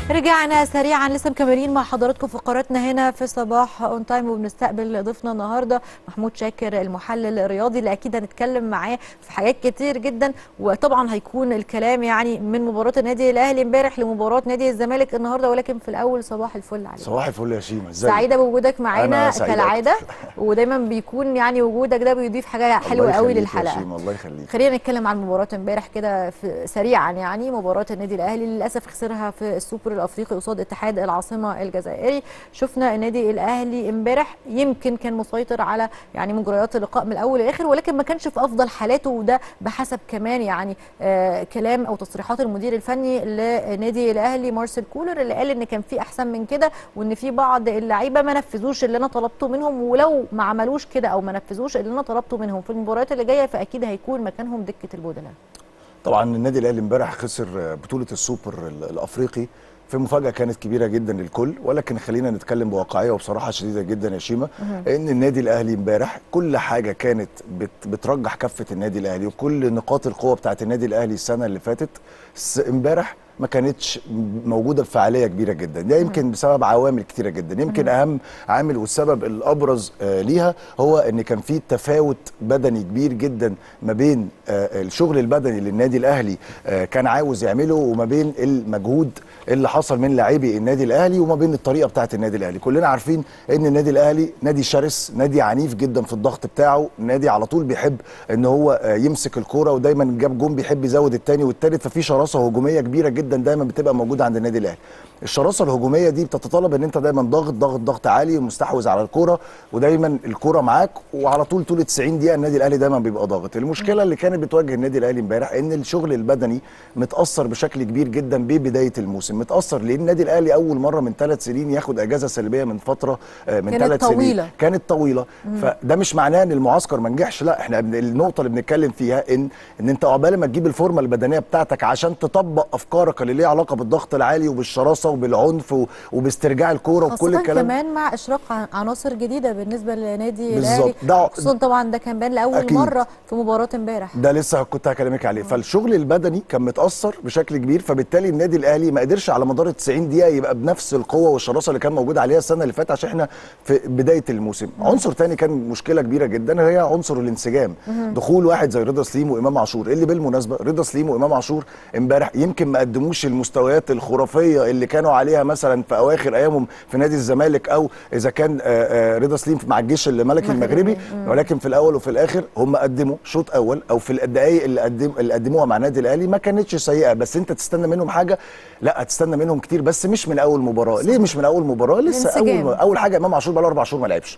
رجعنا سريعا لسه مكملين مع حضراتكم فقراتنا هنا في صباح اون تايم وبنستقبل ضيفنا النهارده محمود شاكر المحلل الرياضي اللي اكيد هنتكلم معاه في حاجات كتير جدا وطبعا هيكون الكلام يعني من مباراه النادي الاهلي امبارح لمباراه نادي الزمالك النهارده ولكن في الاول صباح الفل عليك صباح الفل يا شيماء ازيك سعيده بوجودك معانا أنا سعيد كالعاده أكتر. ودايما بيكون يعني وجودك ده بيضيف حاجه حلوه الله قوي يخليك يا للحلقه شيماء، الله يخليك خلينا نتكلم عن مباراة امبارح كده في- سريعا يعني مباراة النادي الاهلي للاسف خسرها في السوبر الافريقي قصاد اتحاد العاصمة الجزائري شفنا النادي الاهلي امبارح يمكن كان مسيطر على يعني مجريات اللقاء من الاول للاخر ولكن ما كانش في افضل حالاته وده بحسب كمان يعني آه كلام او تصريحات المدير الفني لنادي الاهلي مارسيل كولر اللي قال ان كان في احسن من كده وان في بعض اللعيبه ما نفذوش اللي انا طلبته منهم ولو ما عملوش كده او ما نفذوش اللي انا طلبته منهم في المباريات اللي جايه فاكيد هيكون مكانهم دكه البدلاء طبعا النادي الاهلي امبارح خسر بطوله السوبر ال- الافريقي في مفاجاه كانت كبيره جدا للكل ولكن خلينا نتكلم بواقعيه وبصراحه شديده جدا يا شيماء ان النادي الاهلي امبارح كل حاجه كانت بت بترجح كفه النادي الاهلي وكل نقاط القوه بتاعت النادي الاهلي السنه اللي فاتت س- امبارح ما كانتش موجوده بفعاليه كبيره جدا ده يمكن بسبب عوامل كتيره جدا يمكن اهم عامل والسبب الابرز آه، ليها هو ان كان في تفاوت بدني كبير جدا ما بين آه، الشغل البدني اللي النادي الاهلي آه، كان عاوز يعمله وما بين المجهود اللي حصل من لاعبي النادي الاهلي وما بين الطريقه بتاعه النادي الاهلي كلنا عارفين ان النادي الاهلي نادي شرس نادي عنيف جدا في الضغط بتاعه نادي على طول بيحب ان هو آه، يمسك الكوره ودايما جاب جون بيحب يزود الثاني والثالث ففي شراسه هجوميه كبيره جدا دايما بتبقى موجوده عند النادي الاهلي الشراسه الهجوميه دي بتتطلب ان انت دايما ضاغط ضاغط ضغط عالي ومستحوذ على الكوره ودايما الكوره معاك وعلى طول طول 90 دقيقه النادي الاهلي دايما بيبقى ضاغط المشكله اللي كانت بتواجه النادي الاهلي امبارح ان الشغل البدني متاثر بشكل كبير جدا ببدايه الموسم متاثر لان النادي الاهلي اول مره من ثلاث سنين ياخد اجازه سلبيه من فتره آه، من كانت ثلاث سنين طويلة. كانت طويله فده مش معناه ان المعسكر ما نجحش لا احنا بن- النقطه اللي بنتكلم فيها ان ان انت عقبال ما تجيب الفورمه البدنيه بتاعتك عشان تطبق افكارك اللي ليها علاقه بالضغط العالي وبالشراسه وبالعنف و- وباسترجاع الكوره وكل خاصة الكلام كمان مع اشراق ع- عناصر جديده بالنسبه لنادي بالظبط. الاهلي ده- خصوصا طبعا ده كان بان لاول أكيد. مره في مباراه امبارح ده لسه كنت هكلمك عليه فالشغل البدني كان متاثر بشكل كبير فبالتالي النادي الاهلي ما قدرش على مدار ال 90 دقيقه يبقى بنفس القوه والشراسه اللي كان موجود عليها السنه اللي فاتت عشان احنا في بدايه الموسم عنصر تاني كان مشكله كبيره جدا هي عنصر الانسجام دخول واحد زي رضا سليم وامام عاشور اللي بالمناسبه رضا سليم وامام عاشور امبارح يمكن ما قدموش المستويات الخرافيه اللي كانوا عليها مثلا في اواخر ايامهم في نادي الزمالك او اذا كان آه، آه، رضا سليم مع الجيش الملكي المغربي. المغربي ولكن في الاول وفي الاخر هم قدموا شوط اول او في الدقائق اللي قدم اللي قدموها مع النادي الاهلي ما كانتش سيئه بس انت تستنى منهم حاجه لا تستنى منهم كتير بس مش من اول مباراه ليه مش من اول مباراه لسه الانسجام. اول اول حاجه امام عاشور بقى له اربع شهور ما لعبش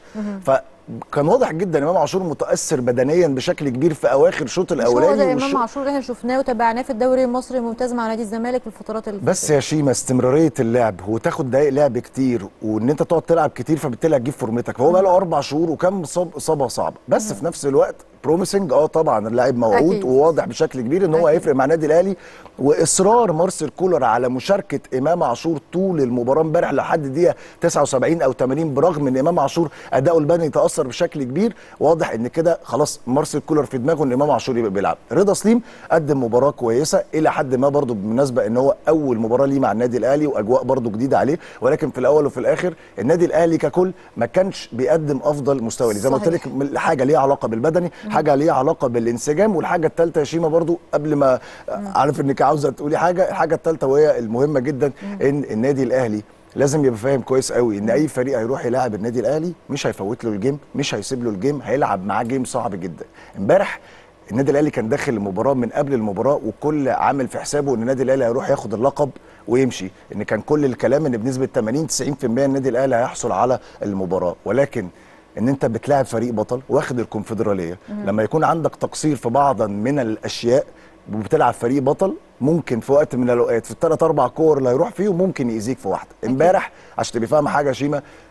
فكان واضح جدا امام عاشور متاثر بدنيا بشكل كبير في اواخر الشوط مش هو الاولاني ده والشوط- امام عاشور اللي احنا شفناه وتابعناه في الدوري المصري الممتاز مع نادي الزمالك في الفترات اللي بس يا شيما استمراريه اللعب وتاخد دقايق لعب كتير وان انت تقعد تلعب كتير فبالتالي هتجيب فورمتك فهو بقى له اربع شهور وكان مصاب اصابه صعبه بس في نفس الوقت بروميسنج اه طبعا اللاعب موعود أكيد. وواضح بشكل كبير ان هو أكيد. هيفرق مع النادي الاهلي واصرار مارسيل كولر على مشاركه امام عاشور طول المباراه امبارح لحد دقيقه 79 او 80 برغم ان امام عاشور اداؤه البدني تاثر بشكل كبير واضح ان كده خلاص مارسيل كولر في دماغه ان امام عاشور يبقى بيلعب رضا سليم قدم مباراه كويسه الى حد ما برضه بالمناسبه ان هو اول مباراه ليه مع النادي الاهلي واجواء برضه جديده عليه ولكن في الاول وفي الاخر النادي الاهلي ككل ما كانش بيقدم افضل مستوى ليه زي ما قلت صحيح. لك من- حاجه ليها علاقه بالبدني حاجه ليها علاقه بالانسجام والحاجه الثالثه يا شيما برضو قبل ما عارف انك عاوزه تقولي حاجه الحاجه الثالثه وهي المهمه جدا ان النادي الاهلي لازم يبقى فاهم كويس قوي ان اي فريق هيروح يلاعب النادي الاهلي مش هيفوت له الجيم مش هيسيب له الجيم هيلعب معاه جيم صعب جدا امبارح النادي الاهلي كان داخل المباراه من قبل المباراه وكل عامل في حسابه ان النادي الاهلي هيروح ياخد اللقب ويمشي ان كان كل الكلام ان بنسبه 80 90% النادي الاهلي هيحصل على المباراه ولكن ان انت بتلاعب فريق بطل واخد الكونفدراليه لما يكون عندك تقصير في بعضا من الاشياء وبتلعب فريق بطل ممكن في وقت من الاوقات في الثلاث اربع كور اللي هيروح فيهم ممكن يأذيك في واحده امبارح عشان تبقى فاهمه حاجه يا شيماء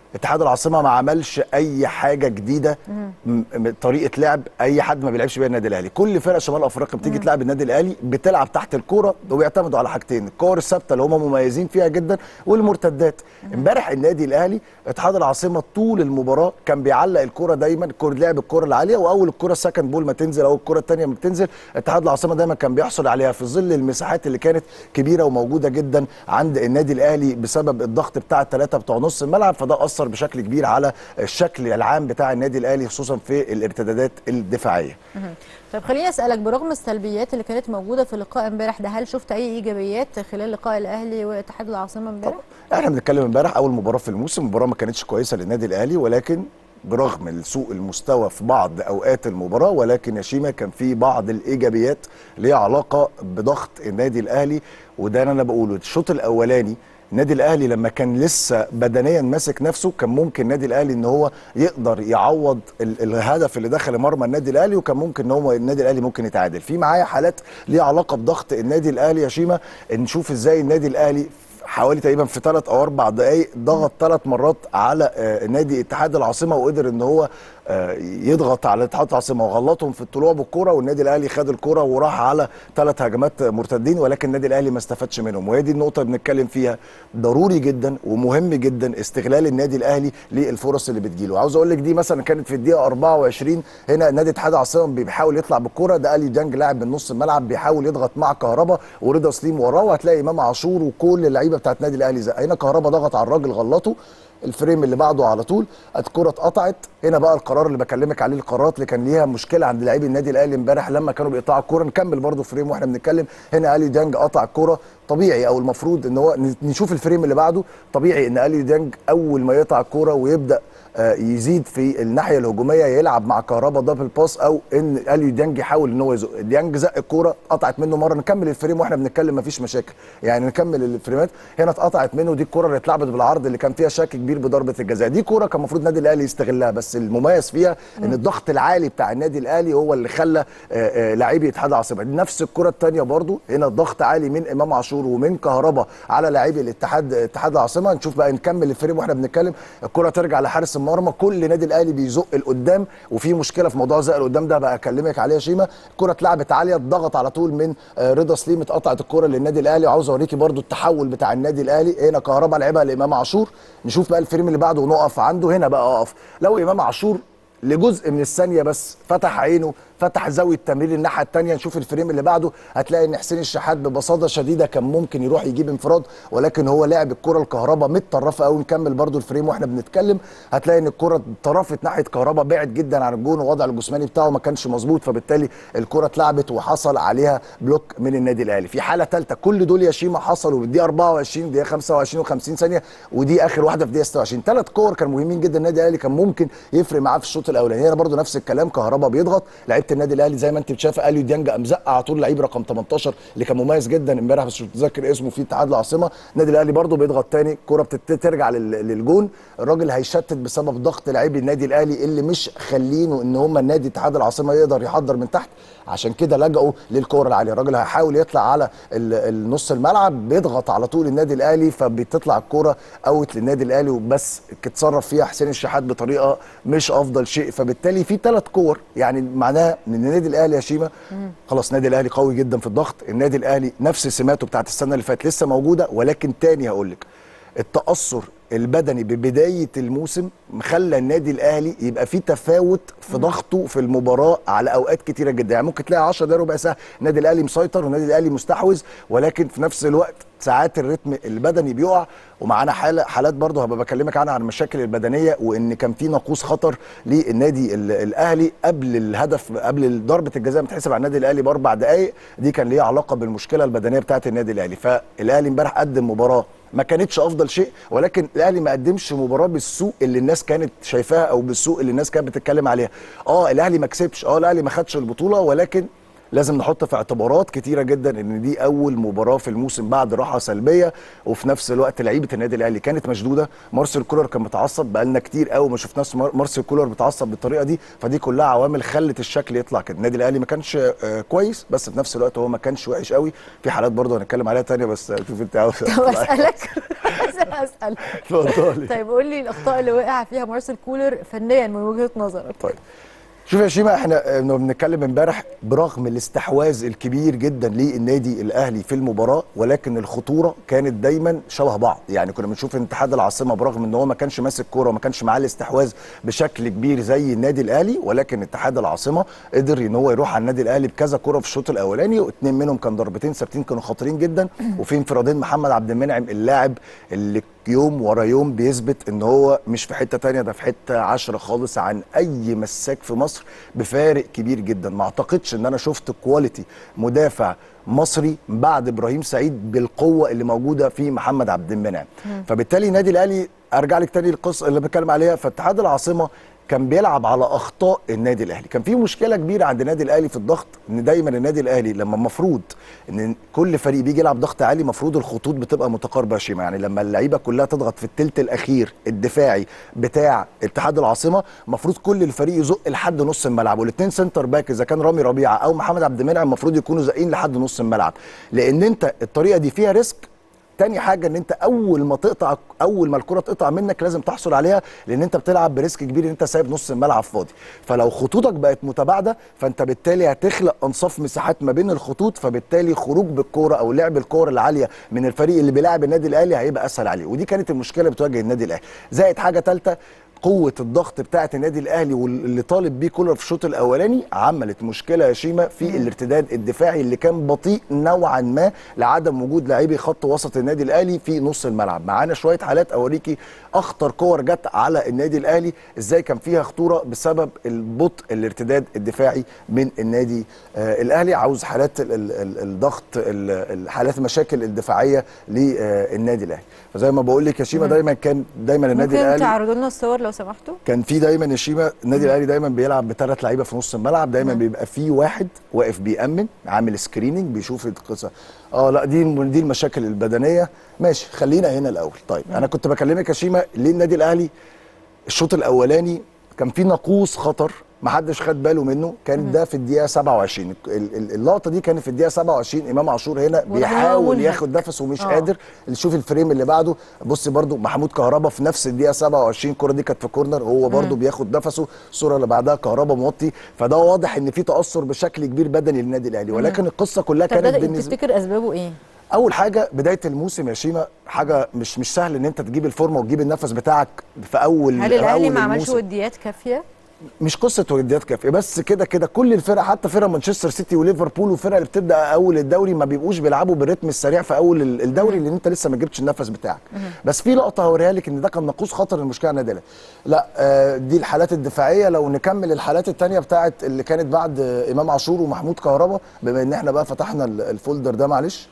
اتحاد العاصمه ما عملش اي حاجه جديده م- م- طريقه لعب اي حد ما بيلعبش بيها النادي الاهلي كل فرق شمال افريقيا بتيجي تلعب النادي الاهلي بتلعب تحت الكوره وبيعتمدوا على حاجتين الكور الثابته اللي هم مميزين فيها جدا والمرتدات امبارح النادي الاهلي اتحاد العاصمه طول المباراه كان بيعلق الكوره دايما كور لعب الكوره العاليه واول الكوره السكند بول ما تنزل او الكوره الثانيه ما بتنزل اتحاد العاصمه دايما كان بيحصل عليها في ظل المساحات اللي كانت كبيره وموجوده جدا عند النادي الاهلي بسبب الضغط بتاع الثلاثه بتوع نص الملعب فده اثر بشكل كبير على الشكل العام بتاع النادي الاهلي خصوصا في الارتدادات الدفاعيه طيب خليني اسالك برغم السلبيات اللي كانت موجوده في اللقاء امبارح ده هل شفت اي ايجابيات خلال لقاء الاهلي واتحاد العاصمه امبارح؟ احنا بنتكلم امبارح اول مباراه في الموسم مباراه ما كانتش كويسه للنادي الاهلي ولكن برغم سوء المستوى في بعض اوقات المباراه ولكن يا شيما كان في بعض الايجابيات ليها علاقه بضغط النادي الاهلي وده انا بقوله الشوط الاولاني النادي الاهلي لما كان لسه بدنيا ماسك نفسه كان ممكن النادي الاهلي ان هو يقدر يعوض ال- الهدف اللي دخل مرمى النادي الاهلي وكان ممكن ان هو النادي الاهلي ممكن يتعادل في معايا حالات ليها علاقه بضغط النادي الاهلي يا شيما نشوف ازاي النادي الاهلي حوالي تقريبا في ثلاث او اربع دقائق ضغط ثلاث مرات على آه، نادي اتحاد العاصمه وقدر ان هو آه، يضغط على اتحاد العاصمه وغلطهم في الطلوع بالكره والنادي الاهلي خد الكره وراح على ثلاث هجمات مرتدين ولكن النادي الاهلي ما استفادش منهم وهي دي النقطه اللي بنتكلم فيها ضروري جدا ومهم جدا استغلال النادي الاهلي للفرص اللي بتجيله عاوز اقول لك دي مثلا كانت في الدقيقه 24 هنا نادي اتحاد العاصمه بيحاول يطلع بالكره ده الي ديانج لاعب من نص الملعب بيحاول يضغط مع كهربا ورضا سليم وراه وهتلاقي امام عاشور وكل اللعيبه بتاعت النادي الاهلي زق هنا كهربا ضغط على الراجل غلطه الفريم اللي بعده على طول الكره اتقطعت هنا بقى القرار اللي بكلمك عليه القرارات اللي كان ليها مشكله عند لاعبي النادي الاهلي امبارح لما كانوا بيقطعوا الكوره نكمل برده فريم واحنا بنتكلم هنا الي ديانج قطع الكوره طبيعي او المفروض ان هو نشوف الفريم اللي بعده طبيعي ان الي ديانج اول ما يقطع الكوره ويبدا آه، يزيد في الناحيه الهجوميه يلعب مع كهربا دبل باس او ان اليو ديانج يحاول ان هو يزق ديانج زق الكوره قطعت منه مره نكمل الفريم واحنا بنتكلم مفيش مشاكل يعني نكمل الفريمات هنا اتقطعت منه دي الكوره اللي اتلعبت بالعرض اللي كان فيها شك كبير بضربه الجزاء دي كوره كان المفروض النادي الاهلي يستغلها بس المميز فيها ان الضغط العالي بتاع النادي الاهلي هو اللي خلى آه، آه، لاعبي اتحاد العاصمه نفس الكره الثانيه برضو هنا الضغط عالي من امام عاشور ومن كهربا على لاعبي الاتحاد اتحاد العاصمه نشوف بقى نكمل الفريم واحنا بنتكلم الكره ترجع لحارس المرمى كل نادي الاهلي بيزق لقدام وفي مشكله في موضوع زق لقدام ده بقى اكلمك عليه يا شيما الكره اتلعبت عاليه اتضغط على طول من آه، رضا سليم اتقطعت الكره للنادي الاهلي وعاوز اوريكي برضو التحول بتاع النادي الاهلي هنا كهربا لعبها لامام عاشور نشوف بقى الفريم اللي بعده ونقف عنده هنا بقى اقف لو امام عاشور لجزء من الثانيه بس فتح عينه فتح زاويه التمرير الناحيه الثانيه نشوف الفريم اللي بعده هتلاقي ان حسين الشحات ببساطه شديده كان ممكن يروح يجيب انفراد ولكن هو لعب الكره الكهرباء متطرفه قوي نكمل برده الفريم واحنا بنتكلم هتلاقي ان الكره اتطرفت ناحيه كهرباء بعد جدا عن الجون ووضع الجسماني بتاعه ما كانش مظبوط فبالتالي الكره اتلعبت وحصل عليها بلوك من النادي الاهلي في حاله ثالثه كل دول يا شيما حصلوا بالدقيقه 24 دقيقه 25 و50 ثانيه ودي اخر واحده في دقيقه 26 ثلاث كور كانوا مهمين جدا النادي الاهلي كان ممكن يفرق معاه في الشوط الاولاني هنا برده نفس الكلام كهربا بيضغط لعيبه النادي الاهلي زي ما انت شايفه اليو ديانج قام زق على طول لعيب رقم 18 اللي كان مميز جدا امبارح بس مش متذكر اسمه في اتحاد العاصمه النادي الاهلي برده بيضغط تاني الكره بترجع للجون الراجل هيشتت بسبب ضغط لاعبي النادي الاهلي اللي مش خلينه ان هم النادي اتحاد العاصمه يقدر يحضر من تحت عشان كده لجأوا للكره العاليه الراجل هيحاول يطلع على ال- النص الملعب بيضغط على طول النادي الاهلي فبتطلع الكره اوت للنادي الاهلي وبس اتصرف فيها حسين الشحات بطريقه مش افضل شيء فبالتالي في ثلاث كور يعني معناها ان النادي الاهلي يا شيماء خلاص النادي الاهلي قوي جدا في الضغط النادي الاهلي نفس سماته بتاعت السنه اللي فاتت لسه موجوده ولكن تاني هقول لك التاثر البدني ببدايه الموسم مخلى النادي الاهلي يبقى فيه تفاوت في ضغطه في المباراه على اوقات كتيره جدا يعني ممكن تلاقي 10 دقايق ربع ساعه النادي الاهلي مسيطر والنادي الاهلي مستحوذ ولكن في نفس الوقت ساعات الريتم البدني بيقع ومعانا حاله حالات برضه هبقى بكلمك عنها عن المشاكل البدنيه وان كان في ناقوس خطر للنادي ال- الاهلي قبل الهدف قبل ضربه الجزاء بتحسب على النادي الاهلي باربع دقائق دي كان ليها علاقه بالمشكله البدنيه بتاعه النادي الاهلي فالاهلي امبارح قدم مباراه ما كانتش افضل شيء ولكن الاهلي ما قدمش مباراه بالسوء اللي الناس كانت شايفاها او بالسوء اللي الناس كانت بتتكلم عليها اه الاهلي ما كسبش اه الاهلي ما خدش البطوله ولكن لازم نحط في اعتبارات كتيره جدا ان دي اول مباراه في الموسم بعد راحه سلبيه وفي نفس الوقت لعيبه النادي الاهلي كانت مشدوده مارسيل كولر كان متعصب بقالنا كتير قوي ما شفناش مار- مارسيل كولر متعصب بالطريقه دي فدي كلها عوامل خلت الشكل يطلع كده النادي الاهلي ما كانش آه، كويس بس في نفس الوقت هو ما كانش وحش قوي في حالات برضه هنتكلم عليها تانية بس شوف انت عاوز طب اسالك اسال اتفضلي طيب قول لي الاخطاء اللي وقع فيها مارسيل كولر فنيا من وجهه نظرك طيب شوف يا شيماء احنا آه، بنتكلم امبارح برغم الاستحواذ الكبير جدا للنادي الاهلي في المباراه ولكن الخطوره كانت دايما شبه بعض يعني كنا بنشوف ان اتحاد العاصمه برغم ان هو ما كانش ماسك كوره وما كانش معاه الاستحواذ بشكل كبير زي النادي الاهلي ولكن اتحاد العاصمه قدر ان هو يروح على النادي الاهلي بكذا كوره في الشوط الاولاني واثنين منهم كان ضربتين ثابتين كانوا خطيرين جدا وفي انفرادين محمد عبد المنعم اللاعب اللي يوم ورا يوم بيثبت ان هو مش في حته تانية ده في حته عشرة خالص عن اي مساك في مصر بفارق كبير جدا ما اعتقدش ان انا شفت كواليتي مدافع مصري بعد ابراهيم سعيد بالقوه اللي موجوده في محمد عبد المنعم فبالتالي النادي الاهلي ارجع لك تاني القصه اللي بتكلم عليها فاتحاد العاصمه كان بيلعب على اخطاء النادي الاهلي كان في مشكله كبيره عند النادي الاهلي في الضغط ان دايما النادي الاهلي لما المفروض ان كل فريق بيجي يلعب ضغط عالي المفروض الخطوط بتبقى متقاربه يا شيماء يعني لما اللعيبه كلها تضغط في الثلث الاخير الدفاعي بتاع اتحاد العاصمه المفروض كل الفريق يزق لحد نص الملعب والاثنين سنتر باك اذا كان رامي ربيعه او محمد عبد المنعم المفروض يكونوا زاقين لحد نص الملعب لان انت الطريقه دي فيها ريسك تاني حاجه ان انت اول ما تقطع اول ما الكره تقطع منك لازم تحصل عليها لان انت بتلعب بريسك كبير ان انت سايب نص الملعب فاضي فلو خطوطك بقت متباعده فانت بالتالي هتخلق انصاف مساحات ما بين الخطوط فبالتالي خروج بالكوره او لعب الكوره العاليه من الفريق اللي بيلاعب النادي الاهلي هيبقى اسهل عليه ودي كانت المشكله اللي بتواجه النادي الاهلي زائد حاجه ثالثه قوه الضغط بتاعه النادي الاهلي واللي طالب بيه كولر في الشوط الاولاني عملت مشكله يا شيماء في الارتداد الدفاعي اللي كان بطيء نوعا ما لعدم وجود لاعبي خط وسط النادي الاهلي في نص الملعب معانا شويه حالات اوريكي اخطر كور جت على النادي الاهلي ازاي كان فيها خطوره بسبب البطء الارتداد الدفاعي من النادي آه الاهلي عاوز حالات ال ال ال الضغط ال- الحالات المشاكل الدفاعيه للنادي الاهلي فزي ما بقول لك يا شيماء دايما كان دايما النادي ممكن الاهلي تعرضوا لنا الصور لو سمحتوا كان في دايما يا شيماء النادي الاهلي دايما بيلعب بثلاث لعيبه في نص الملعب دايما بيبقى في واحد واقف بيأمن عامل سكريننج بيشوف القصه اه لا دي دي المشاكل البدنيه ماشي خلينا هنا الاول طيب انا كنت بكلمك يا شيماء ليه النادي الاهلي الشوط الاولاني كان في ناقوس خطر ما حدش خد باله منه كان ده في الدقيقه 27 ال- ال- اللقطه دي كانت في الدقيقه 27 امام عاشور هنا وده بيحاول منهك. ياخد نفسه ومش آه. قادر شوف الفريم اللي بعده بص برده محمود كهربا في نفس الدقيقه 27 الكره دي كانت في كورنر هو برده بياخد نفسه الصوره اللي بعدها كهربا موطي فده واضح ان في تاثر بشكل كبير بدني للنادي الاهلي ولكن القصه كلها طب كانت ده بالنسبه تفتكر اسبابه ايه؟ اول حاجه بدايه الموسم يا شيماء حاجه مش مش سهل ان انت تجيب الفورمه وتجيب النفس بتاعك في اول هل في الاهلي أول ما عملش الموسم. وديات كافيه؟ مش قصه وديات كافيه بس كده كده كل الفرق حتى فرق مانشستر سيتي وليفربول والفرق اللي بتبدا اول الدوري ما بيبقوش بيلعبوا بالريتم السريع في اول ال- الدوري لان انت لسه ما جبتش النفس بتاعك بس في لقطه هوريها لك ان ده كان ناقوس خطر المشكله على النادي الأهلي. لا آه، دي الحالات الدفاعيه لو نكمل الحالات الثانيه بتاعت اللي كانت بعد آه، امام عاشور ومحمود كهربا بما ان احنا بقى فتحنا ال- الفولدر ده معلش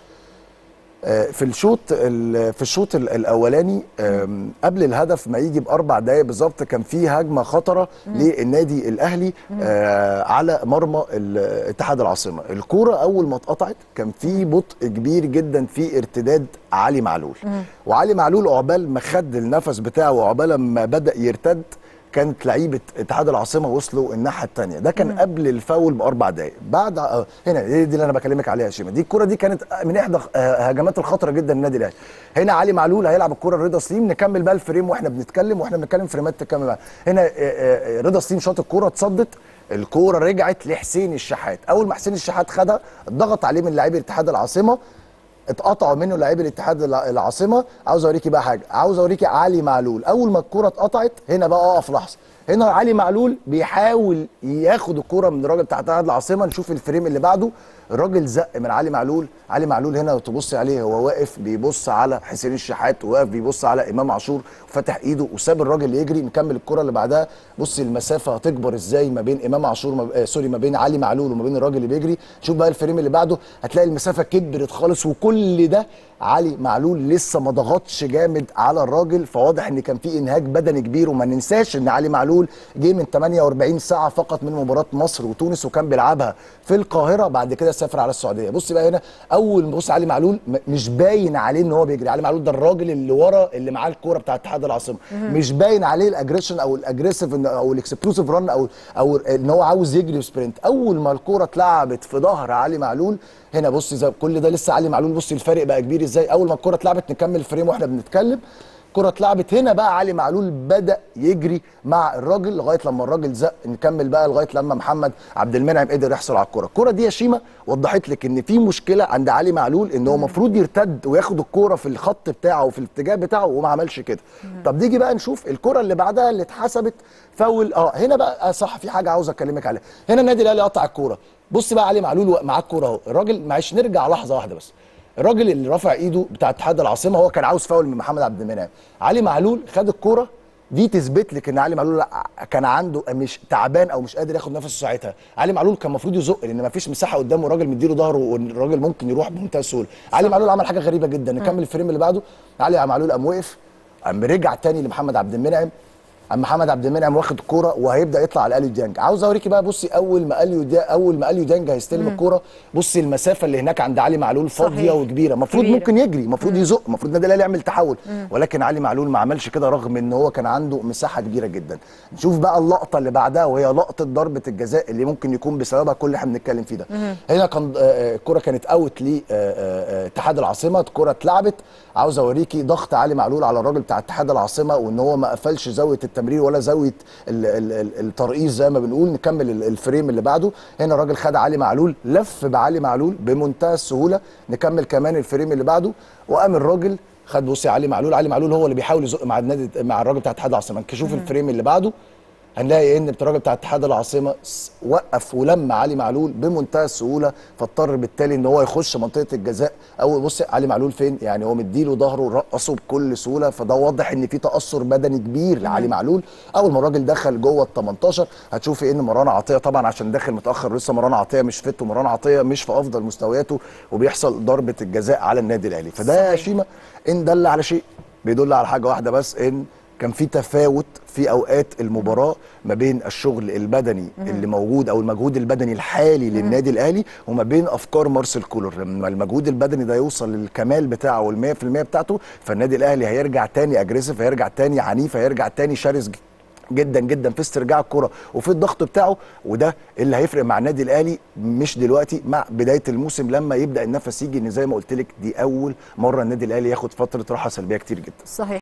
آه، في الشوط ال- في الشوط ال- الاولاني آم، قبل الهدف ما يجي باربع دقائق بالظبط كان في هجمه خطره للنادي الاهلي آه، على مرمى ال- اتحاد العاصمه الكوره اول ما اتقطعت كان في بطء كبير جدا في ارتداد علي معلول وعلي معلول عقبال ما خد النفس بتاعه وعقبال ما بدا يرتد كانت لعيبه اتحاد العاصمه وصلوا الناحيه الثانيه ده كان قبل الفاول باربع دقائق بعد آه، هنا دي, دي اللي انا بكلمك عليها يا شيماء دي الكره دي كانت من احدى آه، هجمات الخطره جدا للنادي الاهلي هنا علي معلول هيلعب الكره لرضا سليم نكمل بقى الفريم واحنا بنتكلم واحنا بنتكلم فريمات تكمل بقى. هنا آه، آه، رضا سليم شاط الكره اتصدت الكوره رجعت لحسين الشحات اول ما حسين الشحات خدها ضغط عليه من لاعبي اتحاد العاصمه اتقطعوا منه لاعبي الاتحاد الع- العاصمه عاوز اوريكي بقى حاجه عاوز اوريكي علي معلول اول ما الكره اتقطعت هنا بقى اقف لحظه هنا علي معلول بيحاول ياخد الكره من الراجل بتاع اتحاد العاصمه نشوف الفريم اللي بعده الراجل زق من علي معلول علي معلول هنا لو تبص عليه هو واقف بيبص على حسين الشحات وواقف بيبص على امام عاشور وفتح ايده وساب الراجل يجري نكمل الكره اللي بعدها بص المسافه هتكبر ازاي ما بين امام عاشور ما آه سوري ما بين علي معلول وما بين الراجل اللي بيجري شوف بقى الفريم اللي بعده هتلاقي المسافه كبرت خالص وكل ده علي معلول لسه ما ضغطش جامد على الراجل فواضح ان كان في انهاك بدني كبير وما ننساش ان علي معلول جه من 48 ساعه فقط من مباراه مصر وتونس وكان بيلعبها في القاهره بعد كده سافر على السعوديه بص بقى هنا اول ما بص علي معلول م- مش باين عليه ان هو بيجري علي معلول ده الراجل اللي ورا اللي معاه الكوره بتاع اتحاد العاصمه مش باين عليه الاجريشن او الاجريسيف إن- او الاكسبلوسيف رن او او ان هو عاوز يجري سبرنت اول ما الكوره اتلعبت في ظهر علي معلول هنا بص زي كل ده لسه علي معلول بص الفرق بقى كبير ازاي اول ما الكوره اتلعبت نكمل الفريم واحنا بنتكلم الكره اتلعبت هنا بقى علي معلول بدا يجري مع الراجل لغايه لما الراجل زق نكمل بقى لغايه لما محمد عبد المنعم قدر يحصل على الكره الكره دي يا شيما وضحت لك ان في مشكله عند علي معلول ان هو المفروض يرتد وياخد الكوره في الخط بتاعه وفي الاتجاه بتاعه وما عملش كده طب نيجي بقى نشوف الكره اللي بعدها اللي اتحسبت فاول اه هنا بقى آه صح في حاجه عاوز اكلمك عليها هنا النادي الاهلي قطع الكوره بص بقى علي معلول معاه الكوره اهو الراجل معلش نرجع لحظه واحده بس الراجل اللي رافع ايده بتاع اتحاد العاصمه هو كان عاوز فاول من محمد عبد المنعم علي معلول خد الكوره دي تثبت لك ان علي معلول لا كان عنده مش تعبان او مش قادر ياخد نفسه ساعتها علي معلول كان المفروض يزق لان مفيش مساحه قدامه الراجل مديله ظهره والراجل ممكن يروح بمنتهى السهوله علي معلول عمل حاجه غريبه جدا نكمل الفريم اللي بعده علي معلول قام وقف قام رجع تاني لمحمد عبد المنعم اما محمد عبد المنعم واخد الكوره وهيبدا يطلع على اليو ديانج عاوز اوريكي بقى بصي اول ما اليو دي اول ما اليو ديانج هيستلم الكوره بصي المسافه اللي هناك عند علي معلول فاضيه صحيح. وكبيره المفروض كبيرة. ممكن يجري المفروض يزق المفروض النادي الاهلي يعمل تحول ولكن علي معلول ما عملش كده رغم ان هو كان عنده مساحه كبيره جدا نشوف بقى اللقطه اللي بعدها وهي لقطه ضربه الجزاء اللي ممكن يكون بسببها كل اللي احنا بنتكلم فيه ده هنا كان آه، آه، الكره كانت اوت لاتحاد العاصمه الكره اتلعبت عاوز اوريكي ضغط علي معلول على الراجل بتاع اتحاد العاصمه وان هو ما قفلش زاويه التمرير ولا زاويه ال- ال- ال- الترقيص زي ما بنقول نكمل ال- الفريم اللي بعده هنا الراجل خد علي معلول لف بعلي معلول بمنتهى السهوله نكمل كمان الفريم اللي بعده وقام الراجل خد بصي علي معلول علي معلول هو اللي بيحاول يزق مع النادي مع الراجل بتاع اتحاد العاصمه نشوف الفريم اللي بعده هنلاقي ان الراجل بتاع اتحاد العاصمه س- وقف ولم علي معلول بمنتهى السهوله فاضطر بالتالي ان هو يخش منطقه الجزاء او بص علي معلول فين يعني هو مديله ظهره رقصه بكل سهوله فده واضح ان في تاثر بدني كبير لعلي معلول اول ما الراجل دخل جوه ال 18 هتشوفي ان مروان عطيه طبعا عشان داخل متاخر لسه مروان عطيه مش فت ومروان عطيه مش في افضل مستوياته وبيحصل ضربه الجزاء على النادي الاهلي فده يا صحيح. شيما ان دل على شيء بيدل على حاجه واحده بس ان كان في تفاوت في اوقات المباراه ما بين الشغل البدني اللي موجود او المجهود البدني الحالي للنادي الاهلي وما بين افكار مارسيل كولر لما المجهود البدني ده يوصل للكمال بتاعه وال 100% بتاعته فالنادي الاهلي هيرجع تاني اجريسيف هيرجع تاني عنيف هيرجع تاني شرس جدا جدا في استرجاع الكره وفي الضغط بتاعه وده اللي هيفرق مع النادي الاهلي مش دلوقتي مع بدايه الموسم لما يبدا النفس يجي ان زي ما قلت لك دي اول مره النادي الاهلي ياخد فتره راحه سلبيه كتير جدا صحيح